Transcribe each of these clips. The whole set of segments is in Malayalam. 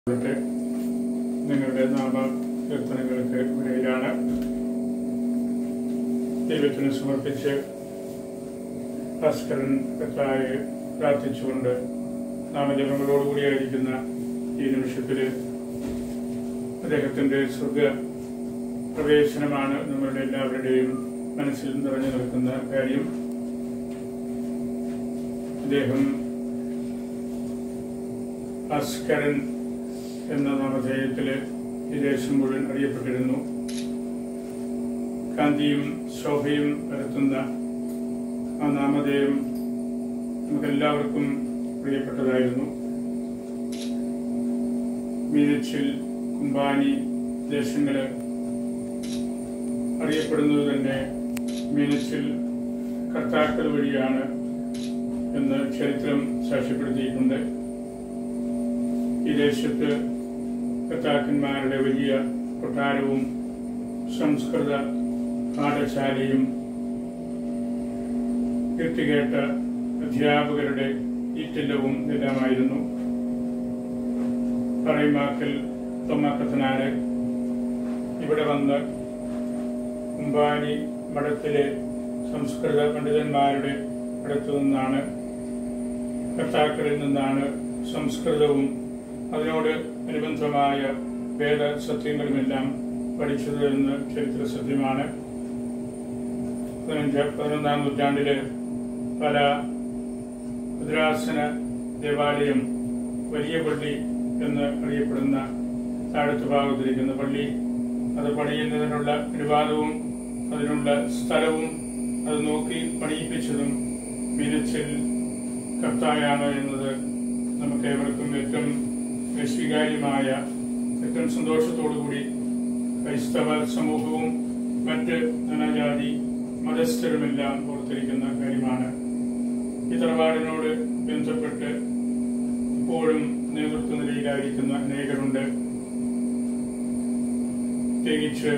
ട്ട് നിങ്ങളുടെ നാമ കീർത്തനങ്ങൾക്ക് ഇടയിലാണ് ദൈവത്തിന് സമർപ്പിച്ച് ഭാസ്കരൻ കർത്തായെ പ്രാർത്ഥിച്ചുകൊണ്ട് നാമജപങ്ങളോടുകൂടിയായിരിക്കുന്ന ഈ നിമിഷത്തിൽ അദ്ദേഹത്തിൻ്റെ സ്വർഗ പ്രവേശനമാണ് നമ്മളുടെ എല്ലാവരുടെയും മനസ്സിൽ നിറഞ്ഞു നിൽക്കുന്ന കാര്യം അദ്ദേഹം ഭാസ്കരൻ എന്ന നാമധേയത്തില് ഈ ദേശം മുഴുവൻ അറിയപ്പെട്ടിരുന്നു കാന്തിയും ശോഭയും പരത്തുന്ന ആ നാമധേയം നമുക്കെല്ലാവർക്കും പ്രിയപ്പെട്ടതായിരുന്നു മീനച്ചിൽ കുമ്പാനി ദേശങ്ങള് അറിയപ്പെടുന്നത് തന്നെ മീനച്ചിൽ കർത്താക്കൾ വഴിയാണ് എന്ന് ചരിത്രം സാക്ഷ്യപ്പെടുത്തിയിട്ടുണ്ട് ഈ ദേശത്ത് കർത്താക്കന്മാരുടെ വലിയ കൊട്ടാരവും സംസ്കൃത പാഠശാലയും കീർത്തികേട്ട അധ്യാപകരുടെ ഈറ്റില്ലവും എല്ലാമായിരുന്നു പറയമാക്കൽ തൊമ്മക്കത്തനാര് ഇവിടെ വന്ന് കുമ്പാനി മഠത്തിലെ സംസ്കൃത പണ്ഡിതന്മാരുടെ അടുത്തു നിന്നാണ് കർത്താക്കളിൽ നിന്നാണ് സംസ്കൃതവും അതിനോട് അനുബന്ധമായ വേദ സത്യങ്ങളുമെല്ലാം പഠിച്ചത് എന്ന് ചരിത്ര സത്യമാണ് പതിനഞ്ച് പതിനൊന്നാം നൂറ്റാണ്ടില് പല ഭദ്രാസന ദേവാലയം വലിയ പള്ളി എന്ന് അറിയപ്പെടുന്ന താഴത്ത് ഭാഗത്തിരിക്കുന്ന പള്ളി അത് പണിയുന്നതിനുള്ള അനുവാദവും അതിനുള്ള സ്ഥലവും അത് നോക്കി പണിയിപ്പിച്ചതും മിനച്ചിൽ കർത്തായാണ് എന്നത് നമുക്ക് ഏവർക്കും ഏറ്റവും സ്വീകാര്യമായ ഏറ്റവും സന്തോഷത്തോടുകൂടി ക്രൈസ്തവ സമൂഹവും മറ്റ് നാനാജാതി മതസ്ഥരുമെല്ലാം ഓർത്തിരിക്കുന്ന കാര്യമാണ് ഈ തറവാടിനോട് ബന്ധപ്പെട്ട് ഇപ്പോഴും നേതൃത്വ നിലയിലായിരിക്കുന്ന അനേകരുണ്ട് പ്രത്യേകിച്ച്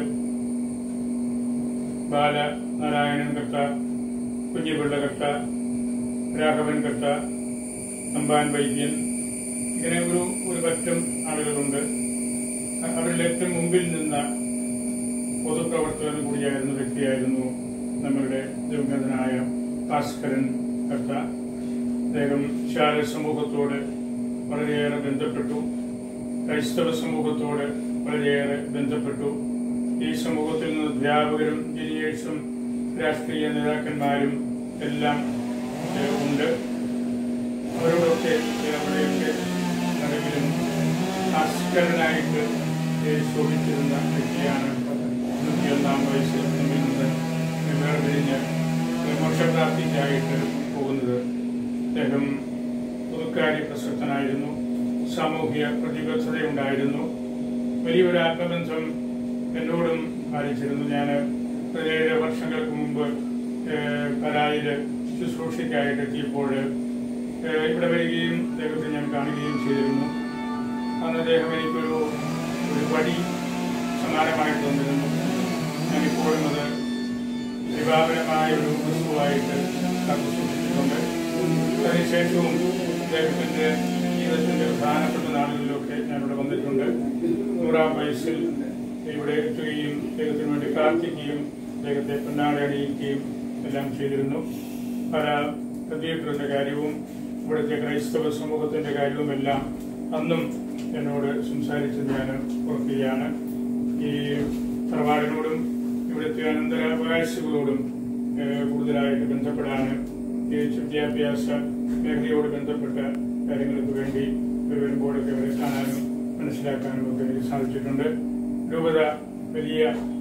ബാലനാരായണൻ കർത്ത കുഞ്ഞിപിള്ള കർത്ത രാഘവൻ കർത്ത അമ്പാൻ വൈദ്യൻ ഇങ്ങനെ ഒരു ഒരു പറ്റം ആളുകളുണ്ട് അവരിൽ ഏറ്റവും മുമ്പിൽ നിന്ന പൊതുപ്രവർത്തകൻ കൂടിയായിരുന്ന വ്യക്തിയായിരുന്നു നമ്മളുടെ ദിവംഗതനായ ഭാസ്കരൻ കർത്ത അദ്ദേഹം ശാല സമൂഹത്തോട് വളരെയേറെ ബന്ധപ്പെട്ടു ക്രൈസ്തവ സമൂഹത്തോട് വളരെയേറെ ബന്ധപ്പെട്ടു ഈ സമൂഹത്തിൽ നിന്ന് അധ്യാപകരും എഞ്ചിനീയേഴ്സും രാഷ്ട്രീയ നേതാക്കന്മാരും എല്ലാം ഏഹ്, ഉണ്ട് അവരോടൊക്കെ അവരുടെയൊക്കെ നടുവിലും ഭാസ്കരനായിട്ട് ഏഹ്, ശോഭിച്ചിരുന്ന വ്യക്തിയാണ് നൂറ്റിയൊന്നാം വയസ്സിൽ നമ്മിൽ നിന്ന് വേർതിരിഞ്ഞ് മോക്ഷപ്രാപ്തിക്കായിട്ട് പോകുന്നത് അദ്ദേഹം പുതുക്കാരി പ്രസക്തനായിരുന്നു സാമൂഹ്യ പ്രതിബദ്ധതയുണ്ടായിരുന്നു വലിയൊരു ആത്മബന്ധം എന്നോടും പാലിച്ചിരുന്നു ഞാൻ പതിനേഴ് വർഷങ്ങൾക്ക് മുമ്പ് ഏഹ്, പലായില് ശുശ്രൂഷയ്ക്കായിട്ട് എത്തിയപ്പോൾ ഏഹ്, ഇവിടെ വരികയും അദ്ദേഹത്തെ ഞാൻ കാണുകയും ചെയ്തിരുന്നു അന്ന് അദ്ദേഹം എനിക്കൊരു ഒരു വടി സമാനമായിട്ട് തന്നിരുന്നു ഞാനിപ്പോഴും അത് വിവാഹപരമായ ഒരു വസ്തുവായിട്ട് കാത്തു സൂക്ഷിച്ചിട്ടുണ്ട് അതിനുശേഷവും അദ്ദേഹത്തിന്റെ ജീവിതത്തിന്റെ പ്രധാനപ്പെട്ട നാളുകളിലൊക്കെ ഞാനിവിടെ വന്നിട്ടുണ്ട് നൂറാം വയസ്സിൽ ഇവിടെ എത്തുകയും അദ്ദേഹത്തിന് വേണ്ടി പ്രാർത്ഥിക്കുകയും അദ്ദേഹത്തെ പൊന്നാട അണിയിക്കുകയും എല്ലാം ചെയ്തിരുന്നു പല തിയേറ്ററിന്റെ കാര്യവും ഇവിടുത്തെ ക്രൈസ്തവ സമൂഹത്തിന്റെ കാര്യവുമെല്ലാം അന്നും എന്നോട് സംസാരിച്ചത് ഞാൻ ഓർക്കുകയാണ് ഈ തറവാടിനോടും ഇവിടുത്തെ അനന്തരാവകാശികളോടും ഏഹ്, കൂടുതലായിട്ട് ബന്ധപ്പെടാനും പ്രത്യേകിച്ച് വിദ്യാഭ്യാസ മേഖലയോട് ബന്ധപ്പെട്ട കാര്യങ്ങൾക്ക് വേണ്ടി ഇവർ വരുമ്പോഴൊക്കെ അവരെ കാണാനും മനസ്സിലാക്കാനും ഒക്കെ എനിക്ക് സാധിച്ചിട്ടുണ്ട് രൂപത വലിയ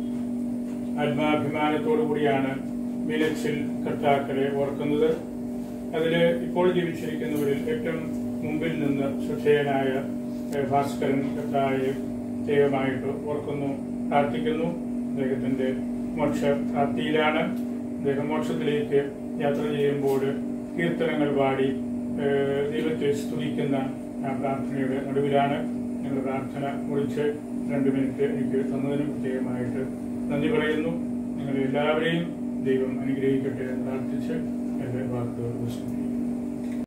ആത്മാഭിമാനത്തോടു കൂടിയാണ് മിലച്ചിൽ കർത്താക്കളെ ഓർക്കുന്നത് അതിൽ ഇപ്പോൾ ജീവിച്ചിരിക്കുന്നവരിൽ ഏറ്റവും മുമ്പിൽ നിന്ന് ശ്രദ്ധേയനായ ഏഹ്, ഭാസ്കരൻ കർത്തായെ പ്രത്യേകമായിട്ട് ഓർക്കുന്നു പ്രാർത്ഥിക്കുന്നു അദ്ദേഹത്തിന്റെ മോക്ഷ പ്രാപ്തിയിലാണ് അദ്ദേഹം മോക്ഷത്തിലേക്ക് യാത്ര ചെയ്യുമ്പോൾ കീർത്തനങ്ങൾ പാടി ഏഹ്, ദൈവത്തെ സ്തുതിക്കുന്ന ആ പ്രാർത്ഥനയുടെ നടുവിലാണ് ഞങ്ങൾ പ്രാർത്ഥന കുറിച്ച് രണ്ട് മിനിറ്റ് എനിക്ക് തന്നതിന് പ്രത്യേകമായിട്ട് നന്ദി പറയുന്നു നിങ്ങൾ എല്ലാവരെയും ദൈവം അനുഗ്രഹിക്കട്ടെ എന്ന് പ്രാർത്ഥിച്ച് എന്റെ വാക്കുകൾ ഉപസംഹരിക്കുന്നു